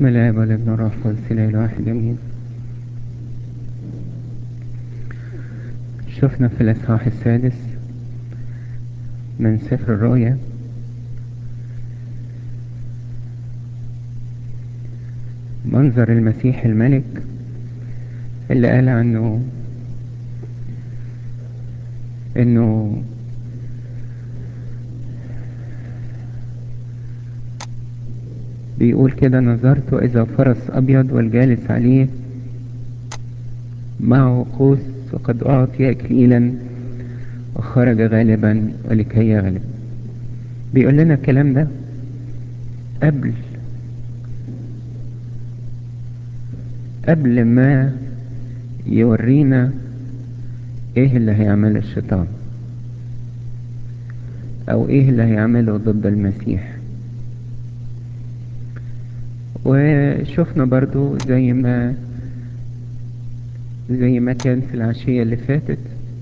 بسم الله والابن والروح القدس الاله الواحد امين شفنا في الاصحاح السادس من سفر الرؤيا منظر المسيح الملك اللي قال عنه انه بيقول كده نظرت إذا فرس أبيض والجالس عليه معه قوس وقد أعطي إكليلا وخرج غالبا ولكي يغلب بيقول لنا الكلام ده قبل قبل ما يورينا ايه اللي هيعمله الشيطان او ايه اللي هيعمله ضد المسيح وشفنا برضو زي ما زي ما كان في العشية اللي فاتت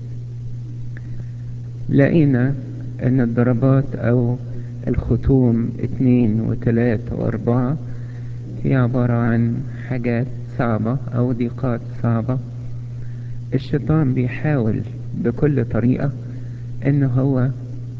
لقينا ان الضربات او الختوم اتنين وتلاتة واربعة هي عبارة عن حاجات صعبة او ضيقات صعبة الشيطان بيحاول بكل طريقة ان هو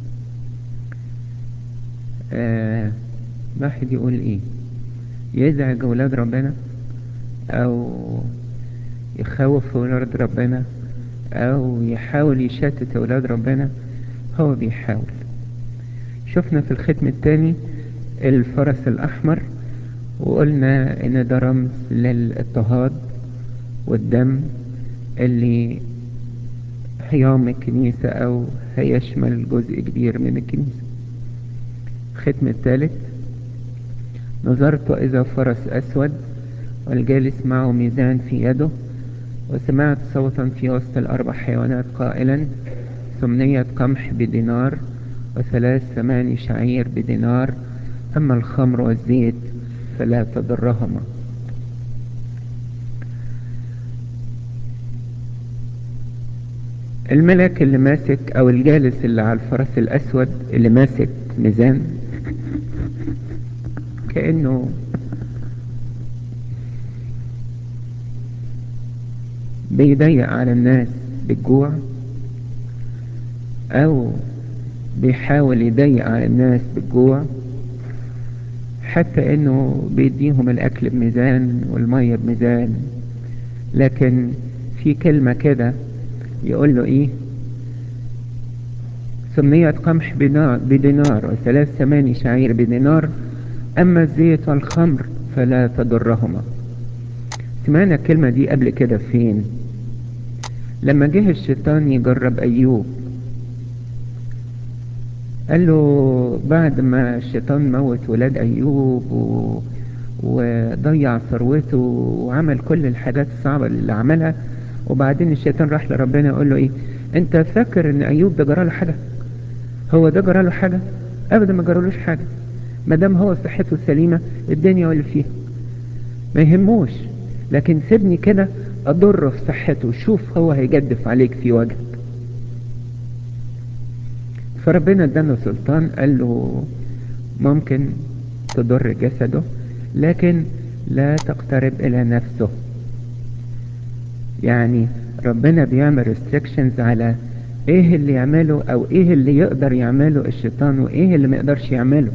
آه واحد يقول ايه يزعج أولاد ربنا أو يخوف أولاد ربنا أو يحاول يشتت أولاد ربنا هو بيحاول شفنا في الختم الثاني الفرس الأحمر وقلنا إن ده رمز للاضطهاد والدم اللي هيوم الكنيسة أو هيشمل جزء كبير من الكنيسة الختم الثالث نظرت إذا فرس أسود والجالس معه ميزان في يده وسمعت صوتا في وسط الأربع حيوانات قائلا ثمنية قمح بدينار وثلاث ثماني شعير بدينار أما الخمر والزيت فلا تضرهما الملك اللي ماسك أو الجالس اللي على الفرس الأسود اللي ماسك ميزان كأنه بيضيق على الناس بالجوع او بيحاول يضيق على الناس بالجوع حتى انه بيديهم الاكل بميزان والمية بميزان لكن في كلمة كده يقول له ايه ثمنية قمح بدينار وثلاث ثماني شعير بدينار أما الزيت والخمر فلا تضرهما سمعنا الكلمة دي قبل كده فين لما جه الشيطان يجرب أيوب قال له بعد ما الشيطان موت ولاد أيوب و... وضيع ثروته وعمل كل الحاجات الصعبة اللي عملها وبعدين الشيطان راح لربنا يقول له ايه انت فاكر ان ايوب ده جراله حاجة هو ده جراله حاجة ابدا ما جرالوش حاجة ما دام هو صحته سليمة الدنيا واللي فيها ما يهموش لكن سيبني كده اضره في صحته شوف هو هيجدف عليك في وجهك فربنا اداله سلطان قال له ممكن تضر جسده لكن لا تقترب الى نفسه يعني ربنا بيعمل restrictions على ايه اللي يعمله او ايه اللي يقدر يعمله الشيطان وايه اللي ما يقدرش يعمله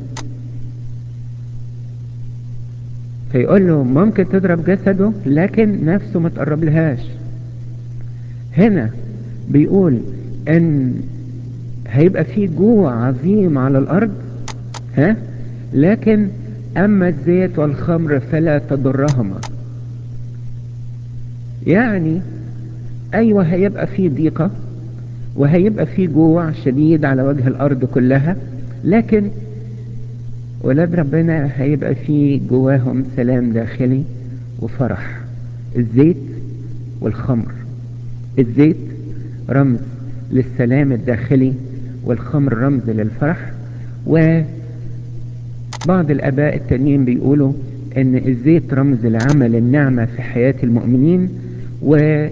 فيقول له ممكن تضرب جسده لكن نفسه ما تقرب لهاش هنا بيقول ان هيبقى في جوع عظيم على الارض ها لكن اما الزيت والخمر فلا تضرهما يعني ايوه هيبقى في ضيقة وهيبقى في جوع شديد على وجه الارض كلها لكن ولاد ربنا هيبقى في جواهم سلام داخلي وفرح الزيت والخمر الزيت رمز للسلام الداخلي والخمر رمز للفرح وبعض الاباء التانيين بيقولوا ان الزيت رمز لعمل النعمة في حياة المؤمنين و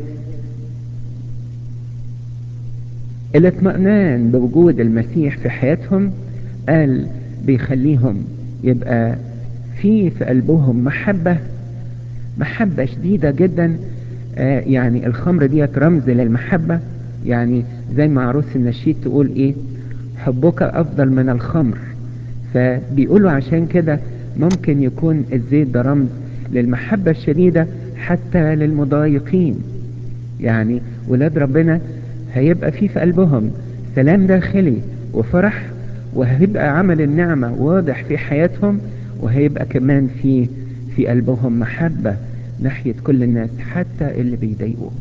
الاطمئنان بوجود المسيح في حياتهم قال بيخليهم يبقى في في قلبهم محبة محبة شديدة جدا آه يعني الخمر ديت رمز للمحبة يعني زي ما عروس النشيد تقول ايه حبك افضل من الخمر فبيقولوا عشان كده ممكن يكون الزيت ده رمز للمحبة الشديدة حتى للمضايقين يعني ولاد ربنا هيبقى في في قلبهم سلام داخلي وفرح وهيبقى عمل النعمة واضح في حياتهم وهيبقى كمان في في قلبهم محبة ناحية كل الناس حتى اللي بيضايقوهم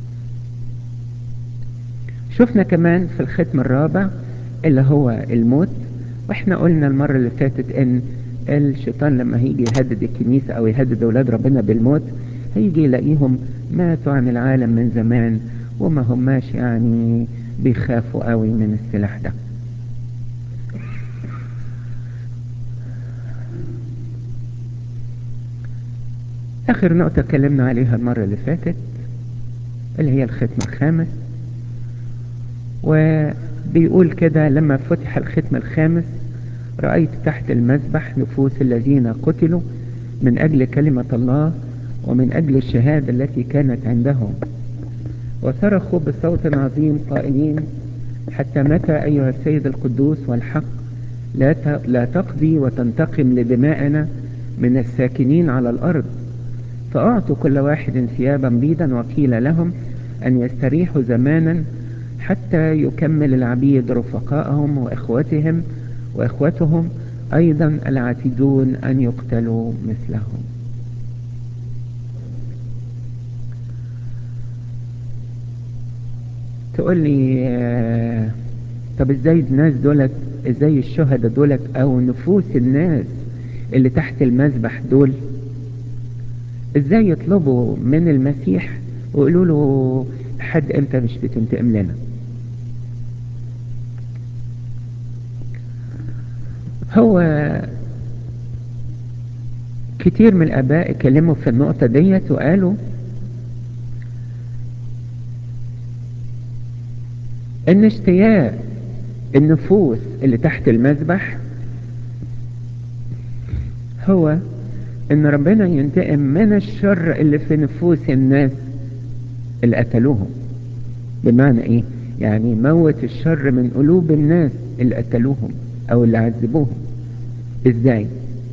شفنا كمان في الختم الرابع اللي هو الموت واحنا قلنا المرة اللي فاتت ان الشيطان لما هيجي يهدد الكنيسة او يهدد اولاد ربنا بالموت هيجي يلاقيهم ماتوا عن العالم من زمان وما هماش يعني بيخافوا قوي من السلاح ده اخر نقطة اتكلمنا عليها المرة اللي فاتت اللي هي الختم الخامس وبيقول كده لما فتح الختم الخامس رأيت تحت المذبح نفوس الذين قتلوا من أجل كلمة الله ومن أجل الشهادة التي كانت عندهم وصرخوا بصوت عظيم قائلين حتى متى أيها السيد القدوس والحق لا لا تقضي وتنتقم لدمائنا من الساكنين على الأرض فأعطوا كل واحد ثيابا بيضا وقيل لهم أن يستريحوا زمانا حتى يكمل العبيد رفقائهم وإخوتهم وإخوتهم أيضا العاتدون أن يقتلوا مثلهم تقول لي آه طب ازاي الناس دولت ازاي الشهداء دولت او نفوس الناس اللي تحت المذبح دول ازاي يطلبوا من المسيح ويقولوا له لحد امتى مش بتنتقم لنا هو كتير من الاباء اتكلموا في النقطة ديت وقالوا ان اشتياق النفوس اللي تحت المذبح هو ان ربنا ينتقم من الشر اللي في نفوس الناس اللي قتلوهم بمعنى ايه يعني موت الشر من قلوب الناس اللي قتلوهم او اللي عذبوهم ازاي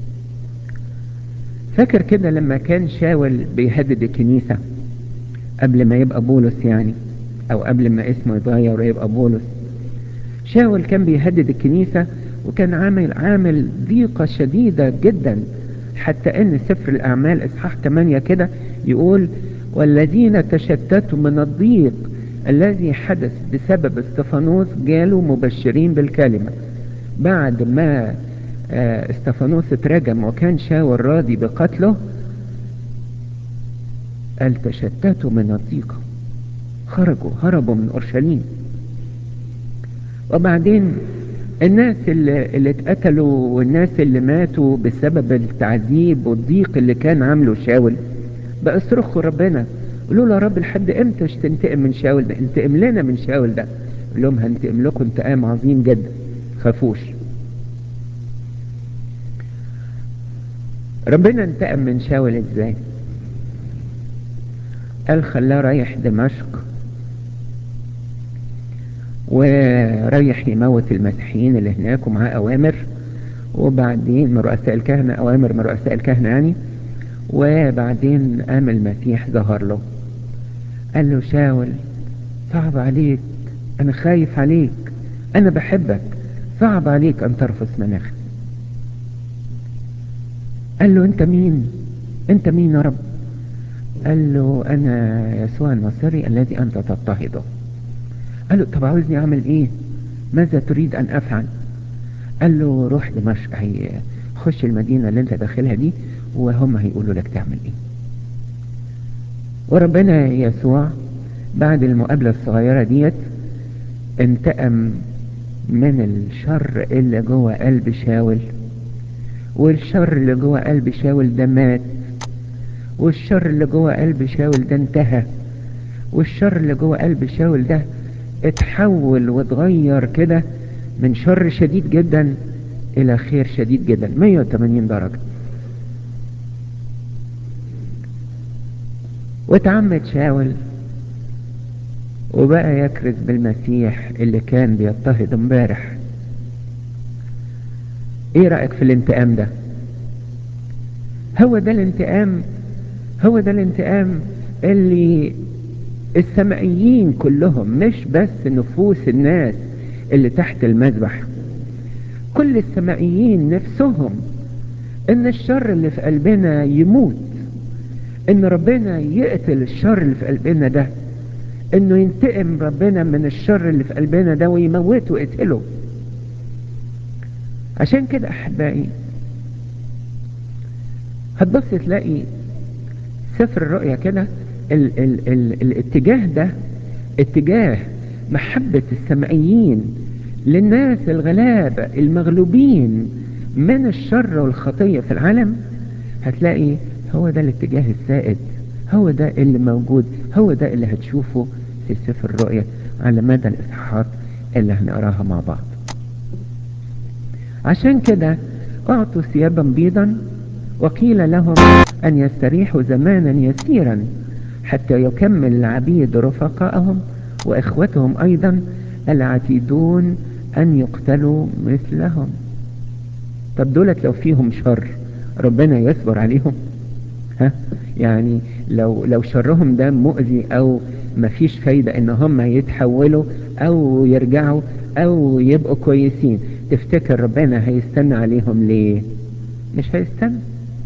فاكر كده لما كان شاول بيهدد الكنيسة قبل ما يبقى بولس يعني او قبل ما اسمه يتغير ويبقى بولس شاول كان بيهدد الكنيسة وكان عامل عامل ضيقة شديدة جدا حتى ان سفر الاعمال اصحاح 8 كده يقول والذين تشتتوا من الضيق الذي حدث بسبب استفانوس جالوا مبشرين بالكلمة بعد ما استفانوس اترجم وكان شاول راضي بقتله قال تشتتوا من الضيقة خرجوا هربوا من اورشليم وبعدين الناس اللي, اللي اتقتلوا والناس اللي ماتوا بسبب التعذيب والضيق اللي كان عامله شاول بقى صرخوا ربنا قولوا له يا رب لحد امتى مش تنتقم من شاول ده انتقم لنا من شاول ده قال لهم هنتقم لكم انتقام عظيم جدا خافوش ربنا انتقم من شاول ازاي قال خلاه رايح دمشق ورايح يموت المسيحيين اللي هناك ومعاه اوامر وبعدين من رؤساء الكهنة اوامر من رؤساء الكهنة يعني وبعدين قام المسيح ظهر له قال له شاول صعب عليك انا خايف عليك انا بحبك صعب عليك ان ترفض مناخي قال له انت مين انت مين يا رب قال له انا يسوع الناصري الذي انت تضطهده قال له طب عاوزني اعمل ايه ماذا تريد ان افعل قال له روح دمشق هي خش المدينة اللي انت داخلها دي وهم هيقولوا لك تعمل ايه وربنا يسوع بعد المقابلة الصغيرة ديت انتقم من الشر اللي جوه قلب شاول والشر اللي جوه قلب شاول ده مات والشر اللي جوه قلب شاول ده انتهى والشر اللي جوه قلب شاول ده اتحول واتغير كده من شر شديد جدا الى خير شديد جدا 180 درجة واتعمد شاول وبقى يكرز بالمسيح اللي كان بيضطهد امبارح ايه رأيك في الانتقام ده هو ده الانتقام هو ده الانتقام اللي السمائيين كلهم مش بس نفوس الناس اللي تحت المذبح كل السمائيين نفسهم ان الشر اللي في قلبنا يموت ان ربنا يقتل الشر اللي في قلبنا ده انه ينتقم ربنا من الشر اللي في قلبنا ده ويموته ويقتله عشان كده احبائي هتبص تلاقي سفر الرؤيا كده ال ال ال الاتجاه ده اتجاه محبة السمائيين للناس الغلابة المغلوبين من الشر والخطية في العالم هتلاقي هو ده الاتجاه السائد هو ده اللي موجود هو ده اللي هتشوفه في سفر الرؤيا على مدى الإصحاحات اللي هنقراها مع بعض عشان كده أعطوا ثيابا بيضا وقيل لهم أن يستريحوا زمانا يسيرا حتى يكمل العبيد رفقائهم وإخوتهم أيضا العتيدون أن يقتلوا مثلهم طب دولت لو فيهم شر ربنا يصبر عليهم ها يعني لو لو شرهم ده مؤذي او مفيش فايدة ان هم يتحولوا او يرجعوا او يبقوا كويسين تفتكر ربنا هيستنى عليهم ليه مش هيستنى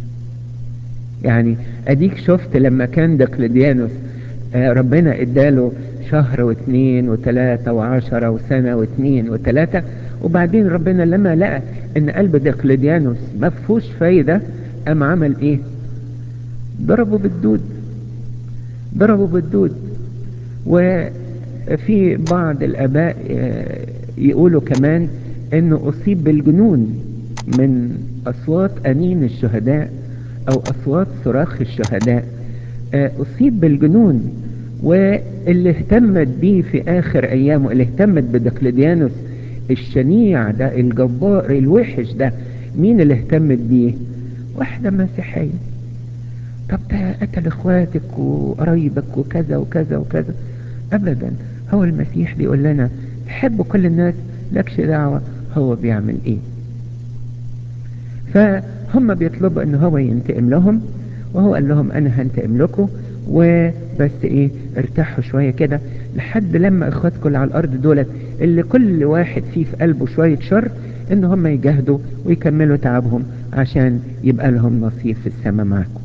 يعني اديك شفت لما كان دقلديانوس آه ربنا اداله شهر واثنين وثلاثة وعشرة وسنة واثنين وثلاثة وبعدين ربنا لما لقى ان قلب دقلديانوس ما فيهوش فايدة قام عمل ايه ضربوا بالدود ضربوا بالدود وفي بعض الاباء يقولوا كمان انه اصيب بالجنون من اصوات انين الشهداء او اصوات صراخ الشهداء اصيب بالجنون واللي اهتمت بيه في اخر ايامه اللي اهتمت بدقلديانوس الشنيع ده الجبار الوحش ده مين اللي اهتمت بيه واحدة مسيحية طب ده قتل اخواتك وقرايبك وكذا وكذا وكذا ابدا هو المسيح بيقول لنا تحبوا كل الناس لكش دعوة هو بيعمل ايه فهم بيطلبوا ان هو ينتقم لهم وهو قال لهم انا هنتقم لكم وبس ايه ارتاحوا شوية كده لحد لما اخواتكم اللي على الارض دولت اللي كل واحد فيه في قلبه شوية شر ان هم يجاهدوا ويكملوا تعبهم عشان يبقى لهم نصيب في السماء معكم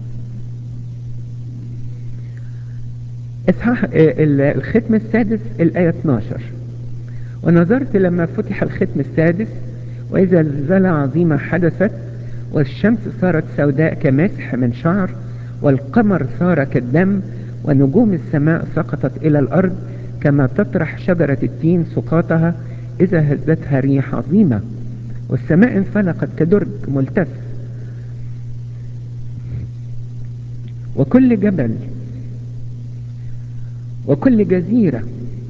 اصحاح الختم السادس الآية 12 ونظرت لما فتح الختم السادس وإذا زلزلة عظيمة حدثت والشمس صارت سوداء كمسح من شعر والقمر صار كالدم ونجوم السماء سقطت إلى الأرض كما تطرح شجرة التين سقاطها إذا هزتها ريح عظيمة والسماء انفلقت كدرج ملتف وكل جبل وكل جزيرة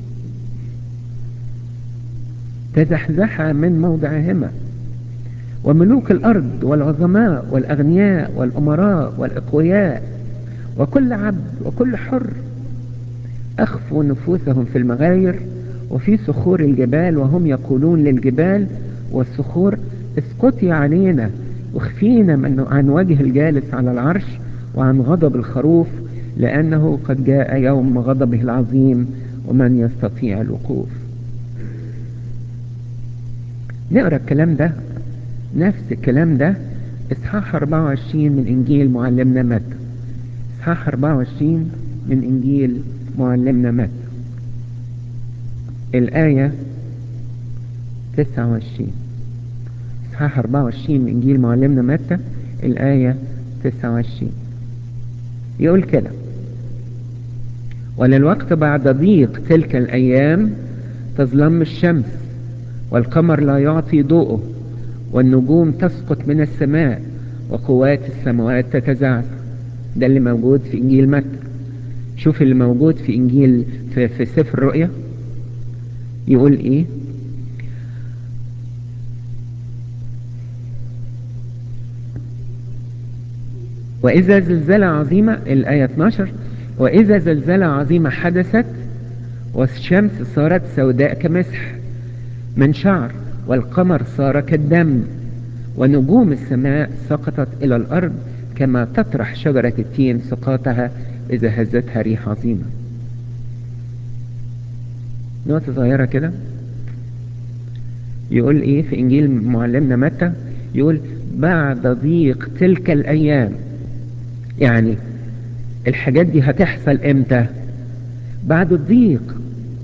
تزحزح من موضعهما وملوك الأرض والعظماء والأغنياء والأمراء والأقوياء وكل عبد وكل حر أخفوا نفوسهم في المغاير وفي صخور الجبال وهم يقولون للجبال والصخور اسقطي علينا واخفينا من عن وجه الجالس على العرش وعن غضب الخروف لأنه قد جاء يوم غضبه العظيم ومن يستطيع الوقوف نقرأ الكلام ده نفس الكلام ده اصحاح 24 من انجيل معلمنا متى اصحاح 24 من انجيل معلمنا متى الآية 29 اصحاح 24 من انجيل معلمنا متى الآية 29 يقول كده وللوقت بعد ضيق تلك الأيام تظلم الشمس والقمر لا يعطي ضوءه والنجوم تسقط من السماء وقوات السماوات تتزعزع ده اللي موجود في إنجيل متى شوف اللي موجود في إنجيل في, في سفر الرؤيا يقول إيه وإذا زلزلة عظيمة الآية 12 وإذا زلزلة عظيمة حدثت والشمس صارت سوداء كمسح من شعر والقمر صار كالدم ونجوم السماء سقطت إلى الأرض كما تطرح شجرة التين سقاطها إذا هزتها ريح عظيمة نقطة صغيرة كده يقول إيه في إنجيل معلمنا متى يقول بعد ضيق تلك الأيام يعني الحاجات دي هتحصل إمتى بعد الضيق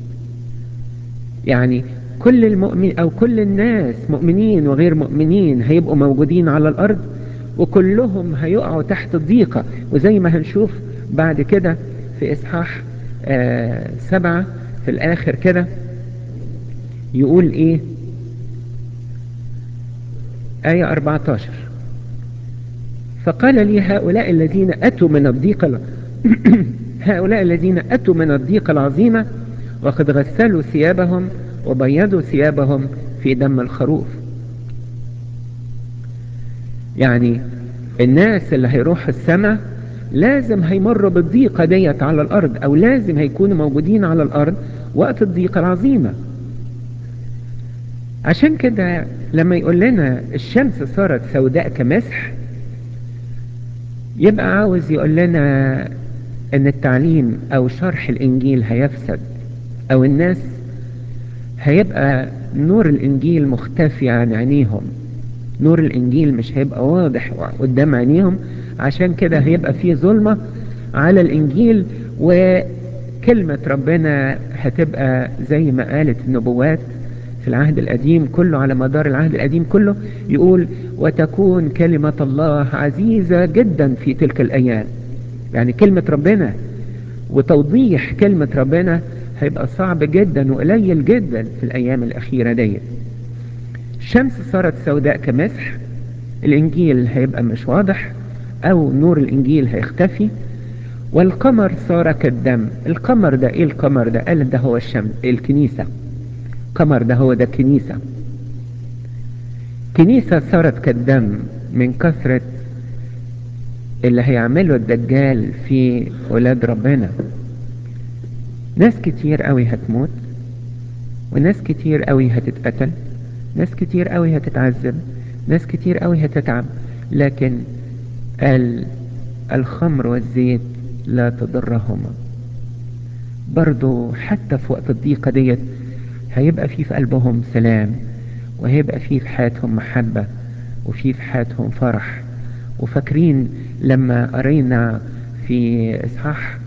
يعني كل المؤمن أو كل الناس مؤمنين وغير مؤمنين هيبقوا موجودين على الأرض وكلهم هيقعوا تحت الضيقة وزي ما هنشوف بعد كده في إصحاح آه سبعة في الآخر كده يقول إيه آية 14 فقال لي هؤلاء الذين أتوا من الضيق هؤلاء الذين أتوا من الضيق العظيمة وقد غسلوا ثيابهم وبيضوا ثيابهم في دم الخروف يعني الناس اللي هيروحوا السماء لازم هيمروا بالضيقة ديت على الأرض أو لازم هيكونوا موجودين على الأرض وقت الضيقة العظيمة عشان كده لما يقول لنا الشمس صارت سوداء كمسح يبقى عاوز يقول لنا ان التعليم او شرح الانجيل هيفسد او الناس هيبقى نور الانجيل مختفي عن عينيهم نور الانجيل مش هيبقى واضح قدام عينيهم عشان كده هيبقى فيه ظلمة على الانجيل وكلمة ربنا هتبقى زي ما قالت النبوات في العهد القديم كله على مدار العهد القديم كله يقول وتكون كلمة الله عزيزة جدا في تلك الأيام يعني كلمة ربنا وتوضيح كلمة ربنا هيبقى صعب جدا وقليل جدا في الأيام الأخيرة دي الشمس صارت سوداء كمسح الإنجيل هيبقى مش واضح أو نور الإنجيل هيختفي والقمر صار كالدم القمر ده إيه القمر ده قال ده هو الشمس الكنيسة القمر ده هو ده كنيسة كنيسة صارت كالدم من كثرة اللي هيعمله الدجال في ولاد ربنا ناس كتير قوي هتموت وناس كتير قوي هتتقتل ناس كتير قوي هتتعذب ناس كتير قوي هتتعب لكن قال الخمر والزيت لا تضرهما برضو حتى في وقت الضيقة ديت هيبقى في في قلبهم سلام وهيبقى في في حياتهم محبة وفي في حياتهم فرح وفاكرين لما قرينا في اصحاح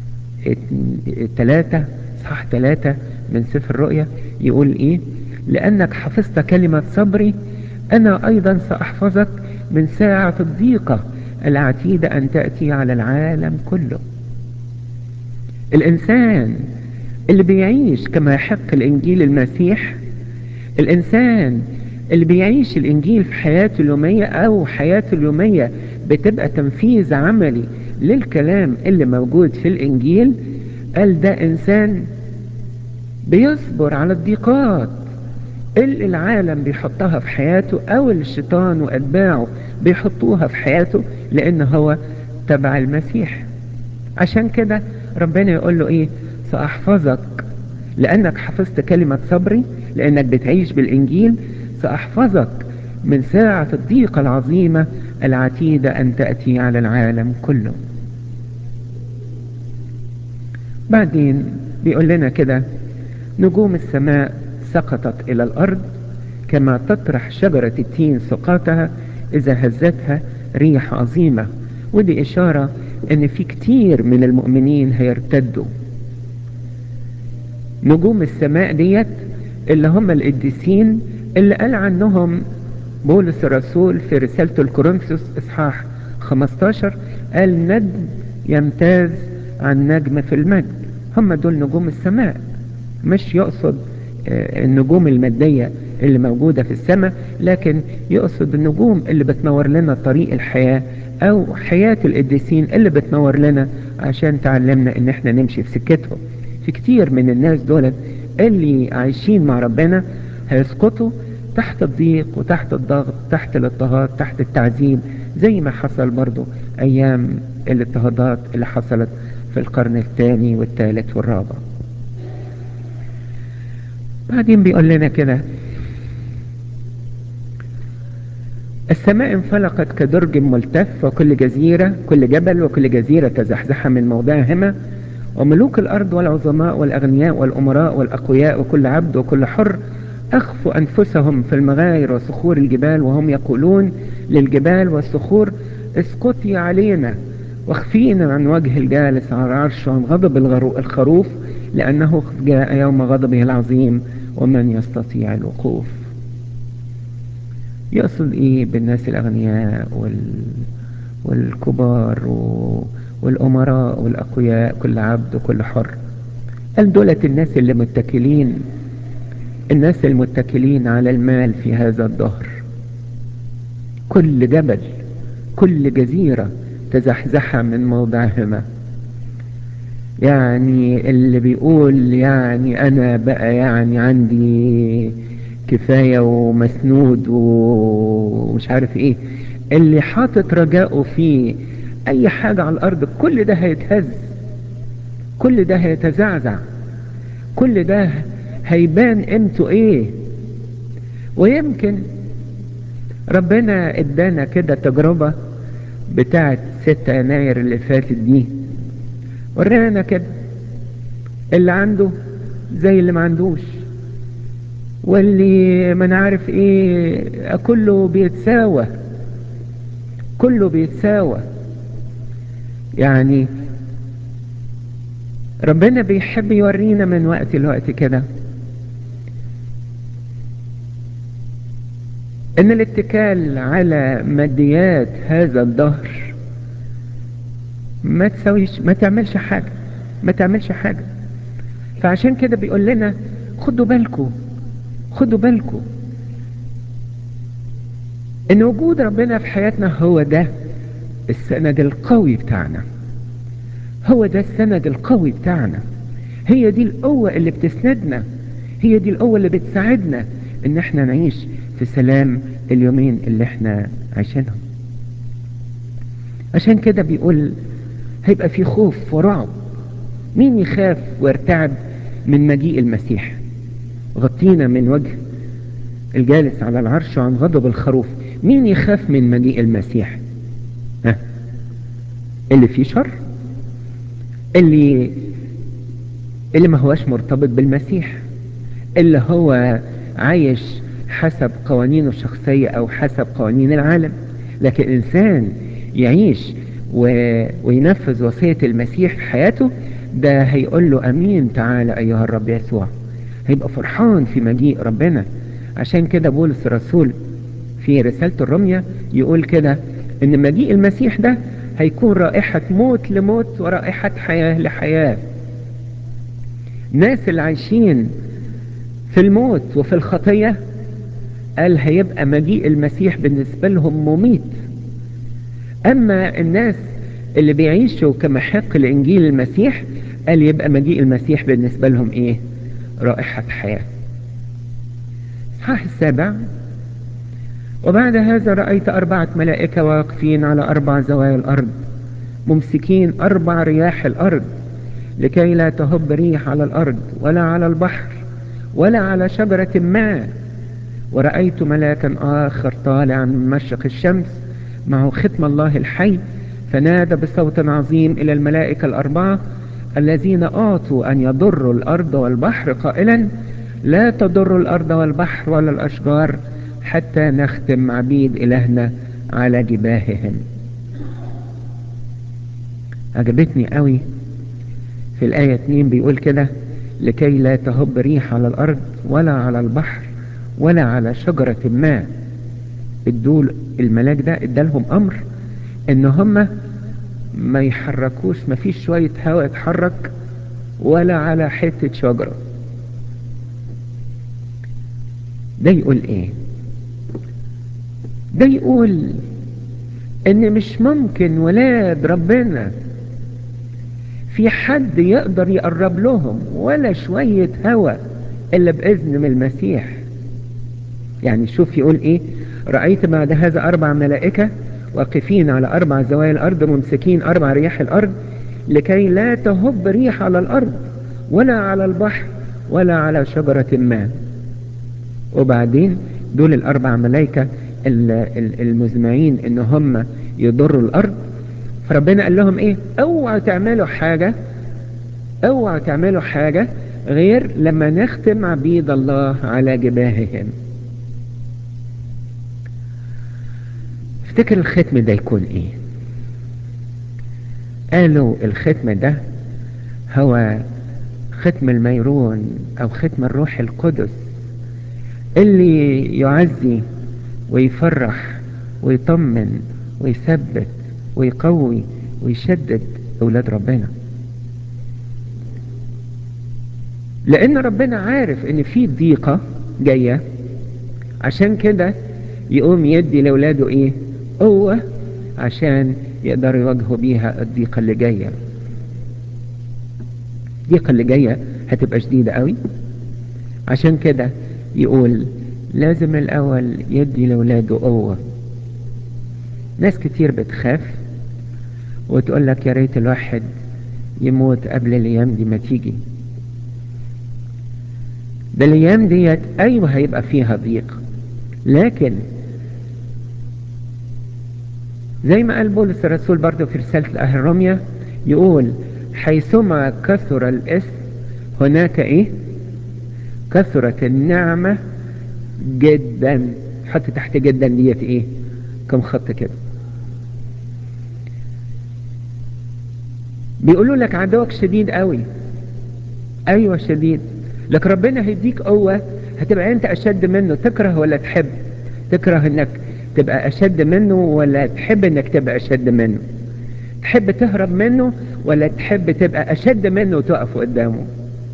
ثلاثة اصحاح ثلاثة من سفر الرؤيا يقول ايه لانك حفظت كلمة صبري انا ايضا ساحفظك من ساعة الضيقة العتيدة ان تأتي على العالم كله الانسان اللي بيعيش كما يحق الانجيل المسيح الانسان اللي بيعيش الانجيل في حياته اليومية او حياته اليومية بتبقى تنفيذ عملي للكلام اللي موجود في الانجيل قال ده انسان بيصبر على الضيقات اللي العالم بيحطها في حياته او الشيطان واتباعه بيحطوها في حياته لان هو تبع المسيح عشان كده ربنا يقول له ايه ساحفظك لانك حفظت كلمة صبري لانك بتعيش بالانجيل ساحفظك من ساعة الضيقة العظيمة العتيدة ان تأتي على العالم كله بعدين بيقول لنا كده نجوم السماء سقطت الى الارض كما تطرح شجرة التين سقاطها اذا هزتها ريح عظيمة ودي اشارة ان في كتير من المؤمنين هيرتدوا نجوم السماء ديت اللي هم القديسين اللي قال عنهم بولس الرسول في رسالته الكورنثوس اصحاح 15 قال نجم يمتاز عن نجم في المجد هم دول نجوم السماء مش يقصد النجوم المادية اللي موجودة في السماء لكن يقصد النجوم اللي بتنور لنا طريق الحياة او حياة القديسين اللي بتنور لنا عشان تعلمنا ان احنا نمشي في سكتهم في كتير من الناس دولت اللي عايشين مع ربنا هيسقطوا تحت الضيق وتحت الضغط تحت الاضطهاد تحت التعذيب زي ما حصل برضو ايام الاضطهادات اللي حصلت في القرن الثاني والثالث والرابع بعدين بيقول لنا كده السماء انفلقت كدرج ملتف وكل جزيرة كل جبل وكل جزيرة تزحزح من موضعهما وملوك الأرض والعظماء والأغنياء والأمراء والأقوياء وكل عبد وكل حر أخفوا أنفسهم في المغاير وصخور الجبال وهم يقولون للجبال والصخور اسقطي علينا واخفينا عن وجه الجالس على العرش وعن غضب الخروف لأنه جاء يوم غضبه العظيم ومن يستطيع الوقوف يقصد ايه بالناس الاغنياء وال... والكبار و... والامراء والاقوياء كل عبد وكل حر قال دولت الناس اللي متكلين الناس المتكلين على المال في هذا الدهر كل جبل كل جزيرة تزحزح من موضعهما يعني اللي بيقول يعني انا بقى يعني عندي كفاية ومسنود ومش عارف ايه اللي حاطط رجاءه في اي حاجة على الارض كل ده هيتهز كل ده هيتزعزع كل ده هيبان قيمته ايه ويمكن ربنا ادانا كده تجربة بتاعت 6 يناير اللي فاتت دي ورانا كده اللي عنده زي اللي ما عندوش واللي ما نعرف ايه كله بيتساوى كله بيتساوى يعني ربنا بيحب يورينا من وقت لوقت كده ان الاتكال على ماديات هذا الدهر ما تسويش ما تعملش حاجة ما تعملش حاجة فعشان كده بيقول لنا خدوا بالكم خدوا بالكم ان وجود ربنا في حياتنا هو ده السند القوي بتاعنا هو ده السند القوي بتاعنا هي دي القوة اللي بتسندنا هي دي القوة اللي بتساعدنا ان احنا نعيش في سلام اليومين اللي احنا عايشينهم عشان كده بيقول هيبقى في خوف ورعب مين يخاف ويرتعب من مجيء المسيح غطينا من وجه الجالس على العرش عن غضب الخروف مين يخاف من مجيء المسيح ها اللي فيه شر اللي اللي ما هوش مرتبط بالمسيح اللي هو عايش حسب قوانينه الشخصية او حسب قوانين العالم لكن انسان يعيش و... وينفذ وصية المسيح في حياته ده هيقول له امين تعالى ايها الرب يسوع هيبقى فرحان في مجيء ربنا عشان كده بولس الرسول في رسالة الرمية يقول كده ان مجيء المسيح ده هيكون رائحة موت لموت ورائحة حياة لحياة الناس اللي عايشين في الموت وفي الخطية قال هيبقى مجيء المسيح بالنسبة لهم مميت اما الناس اللي بيعيشوا كمحق لانجيل المسيح قال يبقى مجيء المسيح بالنسبة لهم ايه رائحة حياة اصحاح السابع وبعد هذا رأيت أربعة ملائكة واقفين على أربع زوايا الأرض ممسكين أربع رياح الأرض لكي لا تهب ريح على الأرض ولا على البحر ولا على شجرة ما ورأيت ملاكا آخر طالعا من مشرق الشمس معه ختم الله الحي فنادى بصوت عظيم إلى الملائكة الأربعة الذين أعطوا أن يضروا الأرض والبحر قائلا لا تضر الأرض والبحر ولا الأشجار حتى نختم عبيد إلهنا على جباههم عجبتني قوي في الآية 2 بيقول كده لكي لا تهب ريح على الأرض ولا على البحر ولا على شجرة ما الدول الملاك ده ادالهم أمر ان هم ما يحركوش ما فيش شوية هواء يتحرك ولا على حتة شجرة ده يقول ايه ده يقول ان مش ممكن ولاد ربنا في حد يقدر يقرب لهم ولا شوية هوا الا باذن من المسيح يعني شوف يقول ايه رأيت بعد هذا اربع ملائكة واقفين على اربع زوايا الارض ممسكين اربع رياح الارض لكي لا تهب ريح على الأرض ولا على البحر ولا على شجرة ما وبعدين دول الأربع ملائكة المزمعين إن هم يضروا الأرض فربنا قال لهم إيه اوعوا تعملوا حاجة اوعوا تعملوا حاجة غير لما نختم عبيد الله على جباههم افتكر الختم ده يكون ايه قالوا الختم ده هو ختم الميرون او ختم الروح القدس اللي يعزي ويفرح ويطمن ويثبت ويقوي ويشدد اولاد ربنا لان ربنا عارف ان في ضيقة جاية عشان كده يقوم يدي لاولاده ايه قوة عشان يقدروا يواجهوا بيها الضيقة اللي جاية الضيقة اللي جاية هتبقى شديدة قوي عشان كده يقول لازم الاول يدي لاولاده قوة ناس كتير بتخاف وتقول لك يا ريت الواحد يموت قبل الايام دي ما تيجي ده الايام ديت ايوه هيبقى فيها ضيق لكن زي ما قال بولس الرسول برضه في رسالة الأهل الرومية يقول حيثما كثر الاسم هناك ايه كثرت النعمة جدا حط تحت جدا ديت ايه كم خط كده بيقولوا لك عدوك شديد قوي ايوه شديد لك ربنا هيديك قوة هتبقى انت اشد منه تكره ولا تحب تكره انك تبقى اشد منه ولا تحب انك تبقى اشد منه تحب تهرب منه ولا تحب تبقى اشد منه وتقف قدامه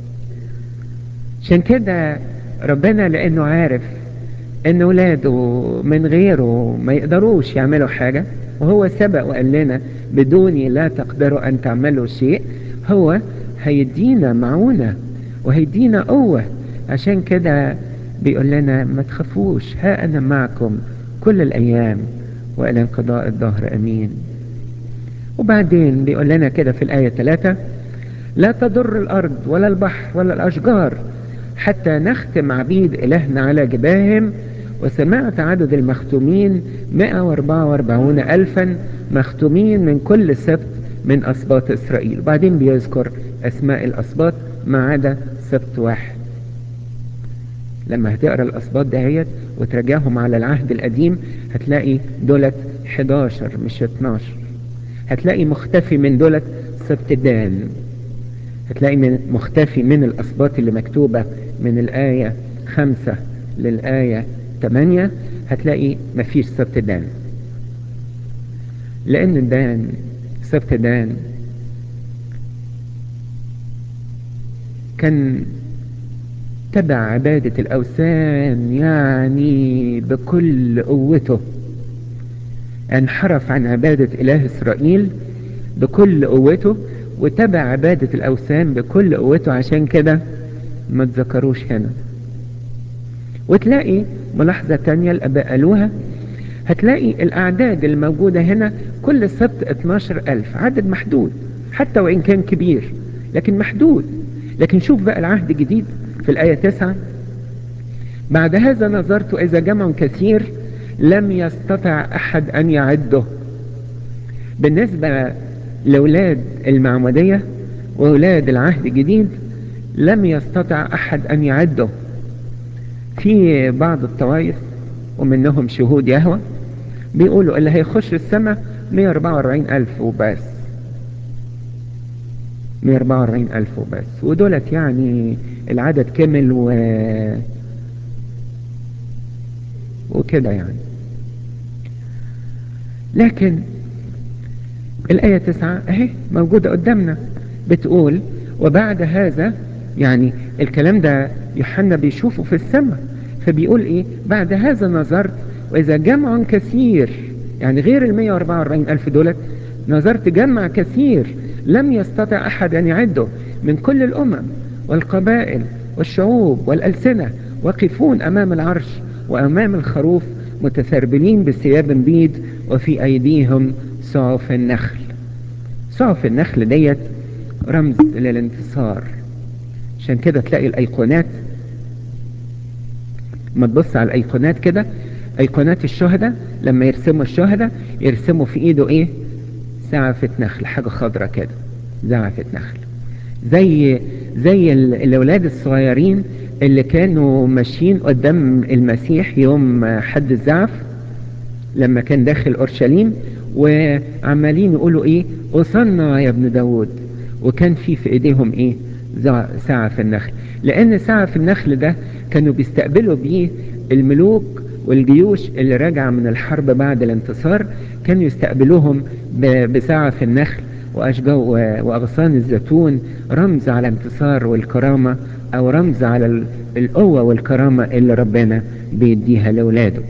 عشان كده ربنا لانه عارف ان ولاده من غيره ما يقدروش يعملوا حاجة وهو سبق وقال لنا بدوني لا تقدروا ان تعملوا شيء هو هيدينا معونة وهيدينا قوة عشان كده بيقول لنا ما تخافوش ها انا معكم كل الايام والى انقضاء الظهر امين وبعدين بيقول لنا كده في الاية 3 لا تضر الارض ولا البحر ولا الاشجار حتى نختم عبيد الهنا على جباههم وسمعت عدد المختومين 144 الفا مختومين من كل سبت من اسباط اسرائيل وبعدين بيذكر اسماء الاسباط ما عدا سبت واحد لما هتقرا الاسباط دهيت وتراجعهم على العهد القديم هتلاقي دولت 11 مش 12 هتلاقي مختفي من دولت سبت دان هتلاقي من مختفي من الاسباط اللي مكتوبة من الآية خمسة للآية 8 هتلاقي مفيش سبت دان لأن دان سبت دان كان تبع عبادة الأوثان يعني بكل قوته انحرف عن عبادة إله إسرائيل بكل قوته وتبع عبادة الأوثان بكل قوته عشان كده ما تذكروش هنا وتلاقي ملاحظة تانية الأباء قالوها هتلاقي الأعداد الموجودة هنا كل سبت 12 ألف عدد محدود حتى وإن كان كبير لكن محدود لكن شوف بقى العهد الجديد في الآية 9 بعد هذا نظرت إذا جمع كثير لم يستطع أحد أن يعده بالنسبة لأولاد المعمودية وأولاد العهد الجديد لم يستطع أحد أن يعده في بعض الطوائف ومنهم شهود يهوى بيقولوا اللي هيخش السماء 144 ألف وبس 144 ألف وبس ودولت يعني العدد كمل و وكده يعني لكن الآية تسعة اهي موجودة قدامنا بتقول وبعد هذا يعني الكلام ده يوحنا بيشوفه في السماء فبيقول ايه بعد هذا نظرت واذا جمع كثير يعني غير ال 144 الف دولت نظرت جمع كثير لم يستطع احد ان يعده من كل الامم والقبائل والشعوب والالسنه وقفون امام العرش وامام الخروف متثربلين بثياب بيض وفي ايديهم سعف النخل سعف النخل ديت رمز للانتصار عشان كده تلاقي الايقونات ما تبص على الايقونات كده ايقونات الشهداء لما يرسموا الشهداء يرسموا في ايده ايه زعفة نخل حاجة خضرة كده زعفة نخل زي زي الاولاد الصغيرين اللي كانوا ماشيين قدام المسيح يوم حد الزعف لما كان داخل اورشليم وعمالين يقولوا ايه وصلنا يا ابن داود وكان في في ايديهم ايه سعف النخل لان سعف النخل ده كانوا بيستقبلوا بيه الملوك والجيوش اللي راجعة من الحرب بعد الانتصار كانوا يستقبلوهم بسعف النخل وأشجار وأغصان الزيتون رمز على الانتصار والكرامة أو رمز على القوة والكرامة اللي ربنا بيديها لأولاده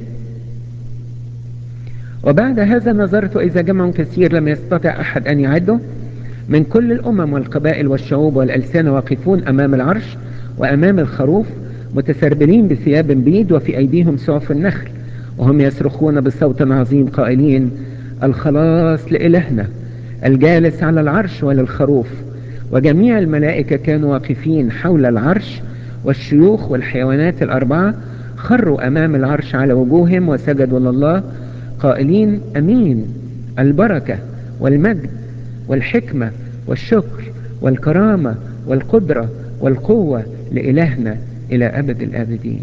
وبعد هذا نظرت إذا جمع كثير لم يستطع أحد أن يعده من كل الأمم والقبائل والشعوب والألسان واقفون أمام العرش وأمام الخروف متسربلين بثياب بيض وفي أيديهم سعف النخل وهم يصرخون بصوت عظيم قائلين الخلاص لإلهنا الجالس على العرش وللخروف وجميع الملائكة كانوا واقفين حول العرش والشيوخ والحيوانات الأربعة خروا أمام العرش على وجوههم وسجدوا لله قائلين أمين البركة والمجد والحكمة والشكر والكرامة والقدرة والقوة لإلهنا إلى أبد الآبدين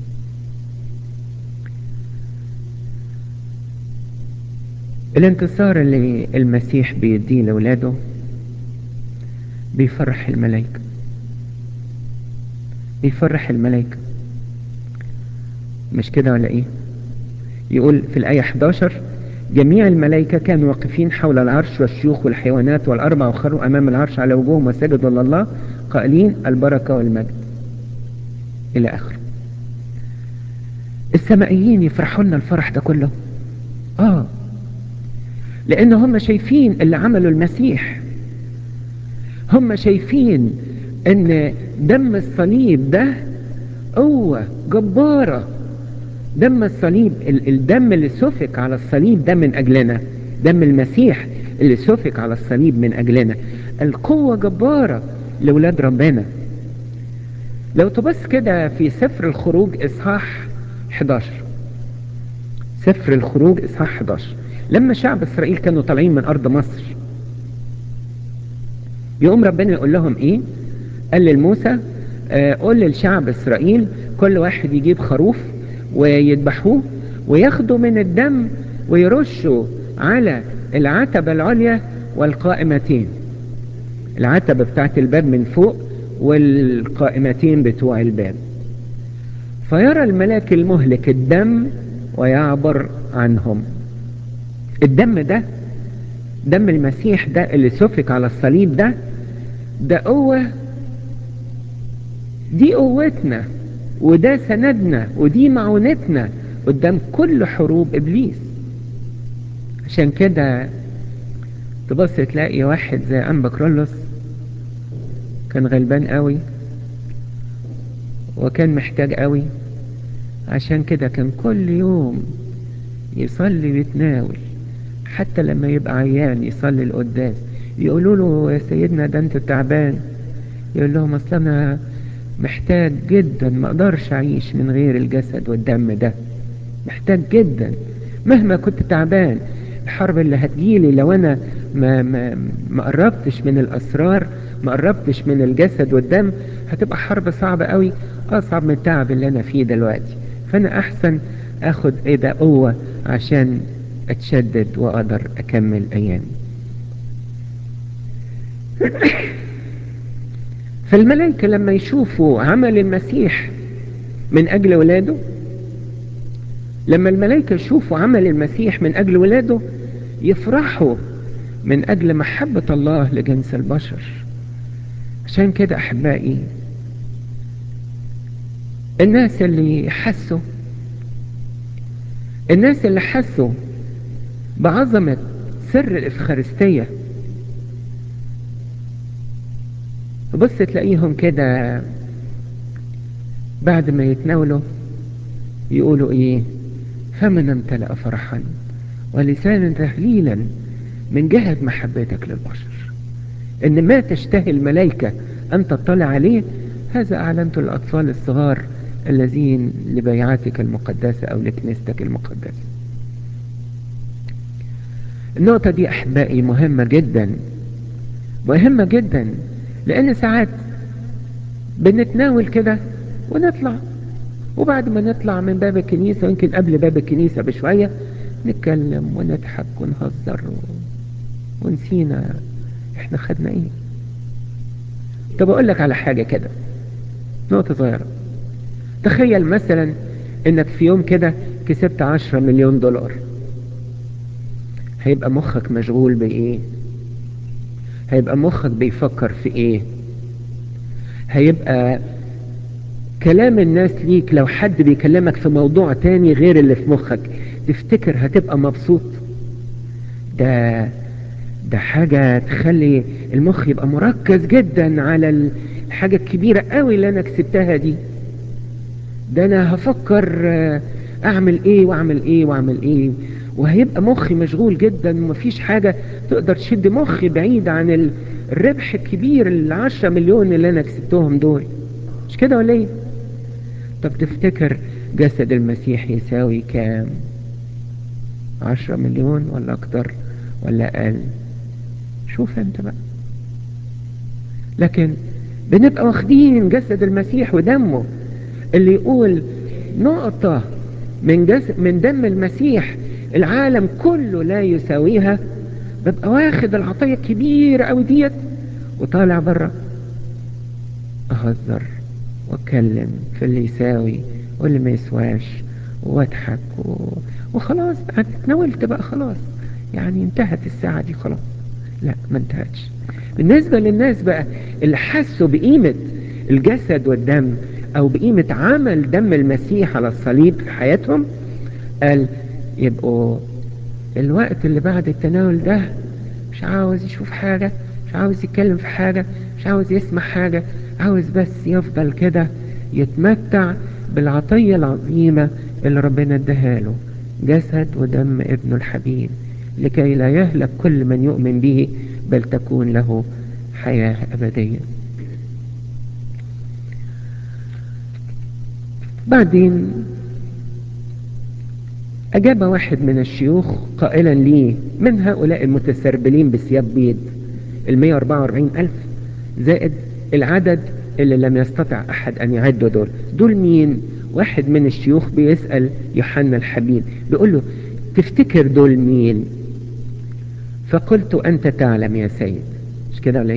الانتصار اللي المسيح بيديه لأولاده بيفرح الملائكة بيفرح الملائكة مش كده ولا ايه يقول في الآية 11 جميع الملائكة كانوا واقفين حول العرش والشيوخ والحيوانات والأربع وخروا أمام العرش على وجوههم وسجدوا لله قائلين البركة والمجد إلى آخره السمائيين يفرحوا لنا الفرح ده كله آه لأن هم شايفين اللي عمله المسيح هم شايفين ان دم الصليب ده قوة جبارة دم الصليب الدم اللي سفك على الصليب ده من أجلنا دم المسيح اللي سفك على الصليب من أجلنا القوة جبارة لولاد ربنا لو تبص كده في سفر الخروج إصحاح 11 سفر الخروج إصحاح 11 لما شعب إسرائيل كانوا طالعين من أرض مصر يقوم ربنا يقول لهم إيه قال لموسى آه قول للشعب إسرائيل كل واحد يجيب خروف ويذبحوه وياخدوا من الدم ويرشوا على العتبة العليا والقائمتين العتبة بتاعت الباب من فوق والقائمتين بتوع الباب فيرى الملاك المهلك الدم ويعبر عنهم الدم ده دم المسيح ده اللي سفك على الصليب ده ده قوة دي قوتنا وده سندنا ودي معونتنا قدام كل حروب ابليس عشان كده تبص تلاقي واحد زي انبا كرولوس كان غلبان قوي وكان محتاج قوي عشان كده كان كل يوم يصلي ويتناول حتى لما يبقى عيان يصلي القداس يقولوا له يا سيدنا ده انت تعبان يقول لهم اصل انا محتاج جدا ما اقدرش اعيش من غير الجسد والدم ده محتاج جدا مهما كنت تعبان الحرب اللي هتجيلي لو انا ما, ما, ما قربتش من الاسرار ما قربتش من الجسد والدم هتبقى حرب صعبة قوي اصعب من التعب اللي انا فيه دلوقتي فانا احسن اخد ايه ده قوة عشان اتشدد واقدر اكمل ايامي فالملائكة لما يشوفوا عمل المسيح من أجل ولاده لما الملائكة يشوفوا عمل المسيح من أجل ولاده يفرحوا من أجل محبة الله لجنس البشر عشان كده أحبائي الناس اللي حسوا الناس اللي حسوا بعظمة سر الإفخارستية بص تلاقيهم كده بعد ما يتناولوا يقولوا ايه فمن امتلأ فرحا ولسانا تهليلا من جهة محبتك للبشر ان ما تشتهي الملائكة ان تطلع عليه هذا اعلنته الاطفال الصغار الذين لبيعتك المقدسة او لكنيستك المقدسة النقطة دي احبائي مهمة جدا مهمة جدا لان ساعات بنتناول كده ونطلع وبعد ما نطلع من باب الكنيسة يمكن قبل باب الكنيسة بشوية نتكلم ونضحك ونهزر و... ونسينا احنا خدنا ايه طب اقول لك على حاجة كده نقطة صغيرة تخيل مثلا انك في يوم كده كسبت عشرة مليون دولار هيبقى مخك مشغول بايه هيبقى مخك بيفكر في ايه هيبقى كلام الناس ليك لو حد بيكلمك في موضوع تاني غير اللي في مخك تفتكر هتبقى مبسوط ده ده حاجة تخلي المخ يبقى مركز جدا على الحاجة الكبيرة قوي اللي انا كسبتها دي ده انا هفكر اعمل ايه واعمل ايه واعمل ايه وهيبقى مخي مشغول جدا ومفيش حاجة تقدر تشد مخي بعيد عن الربح الكبير العشرة مليون اللي انا كسبتهم دول مش كده ولا ايه طب تفتكر جسد المسيح يساوي كام عشرة مليون ولا اكتر ولا اقل شوف انت بقى لكن بنبقى واخدين جسد المسيح ودمه اللي يقول نقطة من جسد من دم المسيح العالم كله لا يساويها ببقى واخد العطية الكبيرة قوي ديت وطالع بره اهزر واتكلم في اللي يساوي واللي ما يسواش واضحك و... وخلاص اتناولت بقى خلاص يعني انتهت الساعة دي خلاص لا ما انتهتش بالنسبة للناس بقى اللي حسوا بقيمة الجسد والدم او بقيمة عمل دم المسيح على الصليب في حياتهم قال يبقوا الوقت اللي بعد التناول ده مش عاوز يشوف حاجة مش عاوز يتكلم في حاجة مش عاوز يسمع حاجة عاوز بس يفضل كده يتمتع بالعطية العظيمة اللي ربنا اداها له جسد ودم ابنه الحبيب لكي لا يهلك كل من يؤمن به بل تكون له حياة أبدية بعدين أجاب واحد من الشيوخ قائلا لي من هؤلاء المتسربلين بثياب بيض ال 144 ألف زائد العدد اللي لم يستطع أحد أن يعده دول دول مين واحد من الشيوخ بيسأل يوحنا الحبيب بيقول له تفتكر دول مين فقلت أنت تعلم يا سيد مش كده ولا ايه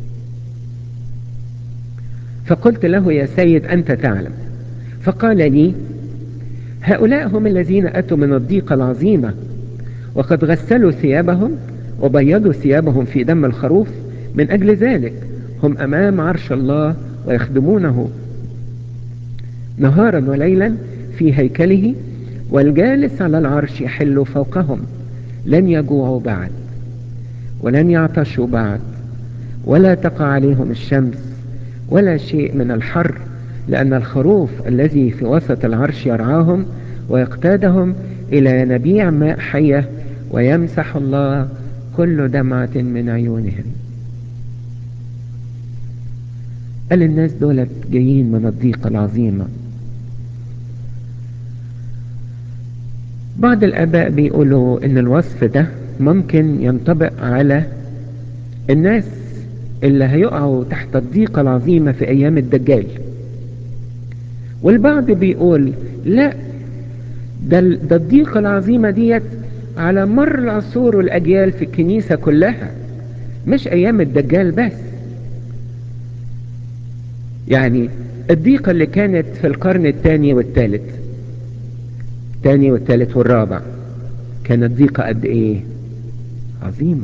فقلت له يا سيد أنت تعلم فقال لي هؤلاء هم الذين أتوا من الضيقة العظيمة وقد غسلوا ثيابهم وبيضوا ثيابهم في دم الخروف من أجل ذلك هم أمام عرش الله ويخدمونه نهارا وليلا في هيكله والجالس على العرش يحل فوقهم لن يجوعوا بعد ولن يعطشوا بعد ولا تقع عليهم الشمس ولا شيء من الحر لأن الخروف الذي في وسط العرش يرعاهم ويقتادهم إلى ينابيع ماء حية ويمسح الله كل دمعة من عيونهم قال الناس دولت جايين من الضيقة العظيمة بعض الآباء بيقولوا إن الوصف ده ممكن ينطبق على الناس اللي هيقعوا تحت الضيقة العظيمة في أيام الدجال والبعض بيقول لا ده, ده الضيقة العظيمة ديت على مر العصور والأجيال في الكنيسة كلها مش أيام الدجال بس يعني الضيقة اللي كانت في القرن الثاني والثالث الثاني والثالث والرابع كانت ضيقة قد ايه عظيمة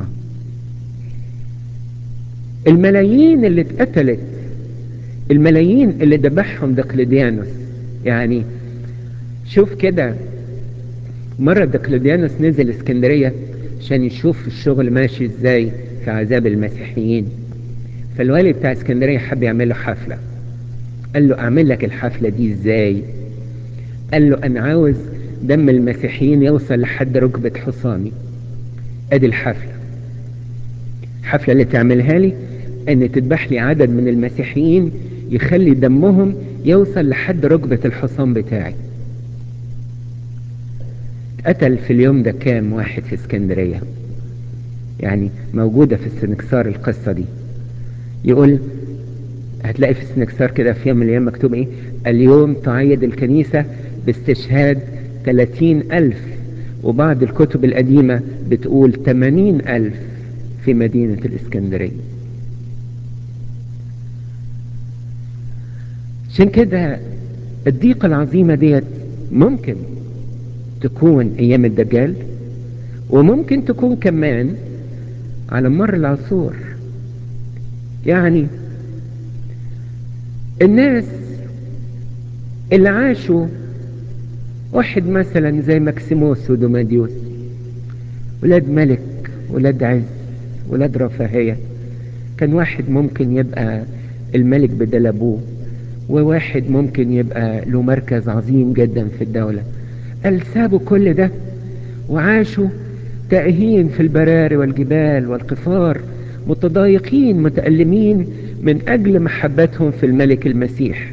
الملايين اللي اتقتلت الملايين اللي ذبحهم دقلديانوس يعني شوف كده مرة دقلديانوس نزل اسكندرية عشان يشوف الشغل ماشي ازاي في عذاب المسيحيين فالوالي بتاع اسكندرية حب يعمل له حفلة قال له اعمل لك الحفلة دي ازاي قال له انا عاوز دم المسيحيين يوصل لحد ركبة حصاني ادي الحفلة الحفلة اللي تعملها لي ان تذبح لي عدد من المسيحيين يخلي دمهم يوصل لحد ركبة الحصان بتاعي قتل في اليوم ده كام واحد في اسكندرية يعني موجودة في السنكسار القصة دي يقول هتلاقي في السنكسار كده في يوم من الأيام مكتوب إيه اليوم تعيد الكنيسة باستشهاد 30 ألف وبعض الكتب القديمة بتقول 80 ألف في مدينة الإسكندرية عشان كده الضيقة العظيمة ديت ممكن تكون أيام الدجال وممكن تكون كمان على مر العصور يعني الناس اللي عاشوا واحد مثلا زي مكسيموس ودوماديوس ولاد ملك ولاد عز ولاد رفاهية كان واحد ممكن يبقى الملك بدل ابوه وواحد ممكن يبقى له مركز عظيم جدا في الدولة قال سابوا كل ده وعاشوا تائهين في البراري والجبال والقفار متضايقين متألمين من أجل محبتهم في الملك المسيح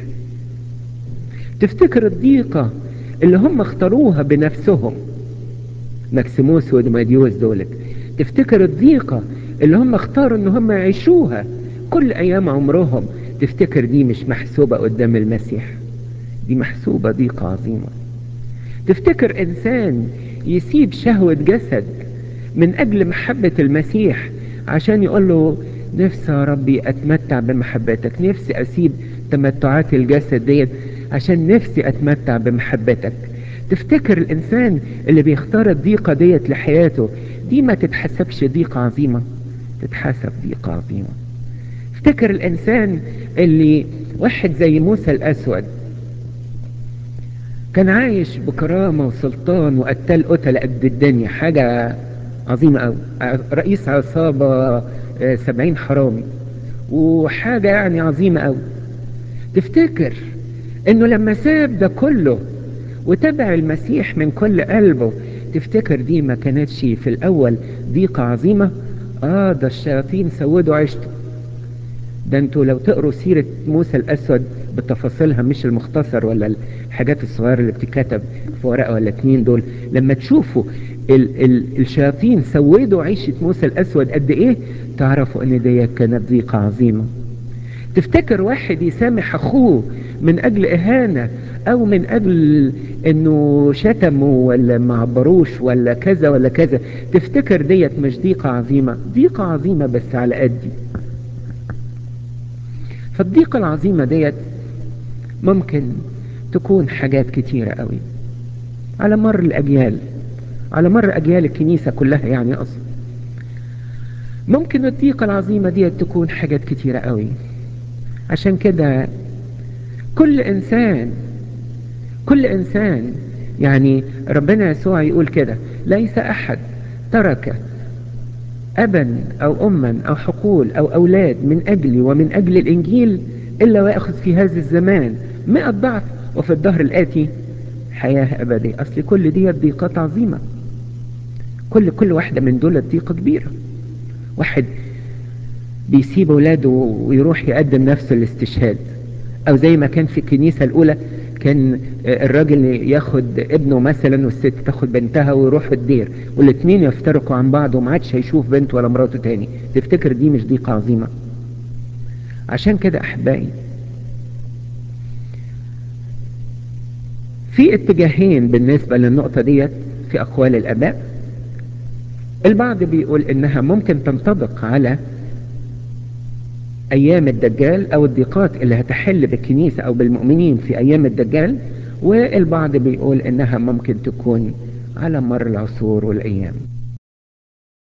تفتكر الضيقة اللي هم اختاروها بنفسهم مكسيموس ودماديوس دولت تفتكر الضيقة اللي هم اختاروا ان هم يعيشوها كل ايام عمرهم تفتكر دي مش محسوبة قدام المسيح دي محسوبة ضيقة عظيمة تفتكر انسان يسيب شهوة جسد من اجل محبة المسيح عشان يقول له نفسي يا ربي اتمتع بمحبتك نفسي اسيب تمتعات الجسد ديت عشان نفسي اتمتع بمحبتك تفتكر الانسان اللي بيختار الضيقة ديت لحياته دي ما تتحسبش ضيقة عظيمة تتحسب ضيقة عظيمة افتكر الانسان اللي واحد زي موسى الاسود كان عايش بكرامة وسلطان وقتال قتل قد الدنيا حاجة عظيمة قوي رئيس عصابة سبعين حرامي وحاجة يعني عظيمة قوي تفتكر انه لما ساب ده كله وتبع المسيح من كل قلبه تفتكر دي ما كانتش في الاول ضيقة عظيمة اه ده الشياطين سودوا عيشته ده انتوا لو تقروا سيرة موسى الاسود بتفاصيلها مش المختصر ولا الحاجات الصغيرة اللي بتتكتب في ورقة ولا اتنين دول لما تشوفوا ال ال الشياطين سودوا عيشة موسى الاسود قد ايه تعرفوا ان دي كانت ضيقة عظيمة تفتكر واحد يسامح اخوه من اجل اهانة او من اجل انه شتمه ولا ما عبروش ولا كذا ولا كذا تفتكر ديت مش ضيقة عظيمة ضيقة عظيمة بس على قدي فالضيقة العظيمة ديت ممكن تكون حاجات كتيرة قوي على مر الاجيال على مر اجيال الكنيسة كلها يعني اصلا ممكن الضيقة العظيمة ديت تكون حاجات كتيرة قوي عشان كده كل انسان كل انسان يعني ربنا يسوع يقول كده ليس احد ترك ابا او اما او حقول او اولاد من اجلي ومن اجل الانجيل الا ويأخذ في هذا الزمان مئة ضعف وفي الدهر الاتي حياة ابدية اصل كل دي ضيقات عظيمة كل كل واحدة من دول ضيقة كبيرة واحد بيسيب اولاده ويروح يقدم نفسه للاستشهاد او زي ما كان في الكنيسة الاولى كان الراجل ياخد ابنه مثلا والست تاخد بنتها ويروحوا الدير والاثنين يفترقوا عن بعض وما عادش هيشوف بنته ولا مراته تاني تفتكر دي مش ضيقة عظيمة عشان كده احبائي في اتجاهين بالنسبة للنقطة ديت في اقوال الاباء البعض بيقول انها ممكن تنطبق على ايام الدجال او الضيقات اللي هتحل بالكنيسة او بالمؤمنين في ايام الدجال والبعض بيقول انها ممكن تكون على مر العصور والايام